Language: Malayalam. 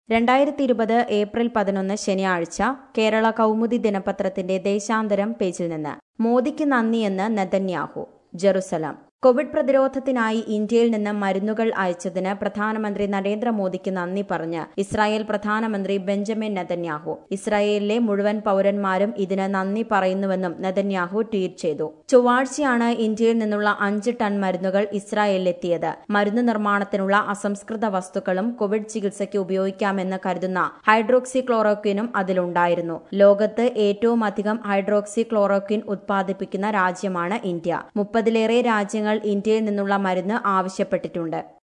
രണ്ടായിരത്തി ഇരുപത് ഏപ്രിൽ പതിനൊന്ന് ശനിയാഴ്ച കേരള കൗമുദി ദിനപത്രത്തിന്റെ ദേശാന്തരം പേജിൽ നിന്ന് മോദിക്ക് നന്ദിയെന്ന് നെതന്യാഹു ജെറുസലം കോവിഡ് പ്രതിരോധത്തിനായി ഇന്ത്യയിൽ നിന്ന് മരുന്നുകൾ അയച്ചതിന് പ്രധാനമന്ത്രി നരേന്ദ്രമോദിക്ക് നന്ദി പറഞ്ഞ് ഇസ്രായേൽ പ്രധാനമന്ത്രി ബെഞ്ചമിൻ നെതന്യാഹു ഇസ്രായേലിലെ മുഴുവൻ പൌരന്മാരും ഇതിന് നന്ദി പറയുന്നുവെന്നും നെതന്യാഹു ട്വീറ്റ് ചെയ്തു ചൊവ്വാഴ്ചയാണ് ഇന്ത്യയിൽ നിന്നുള്ള അഞ്ച് ടൺ മരുന്നുകൾ ഇസ്രായേലിലെത്തിയത് മരുന്ന് നിർമ്മാണത്തിനുള്ള അസംസ്കൃത വസ്തുക്കളും കോവിഡ് ചികിത്സയ്ക്ക് ഉപയോഗിക്കാമെന്ന് കരുതുന്ന ഹൈഡ്രോക്സി ക്ലോറോക്വിനും അതിലുണ്ടായിരുന്നു ലോകത്ത് ഏറ്റവും അധികം ഹൈഡ്രോക്സി ക്ലോറോക്വിൻ ഉത്പാദിപ്പിക്കുന്ന രാജ്യമാണ് ഇന്ത്യ മുപ്പതിലേറെ രാജ്യങ്ങൾ ഇന്ത്യയിൽ നിന്നുള്ള മരുന്ന് ആവശ്യപ്പെട്ടിട്ടുണ്ട്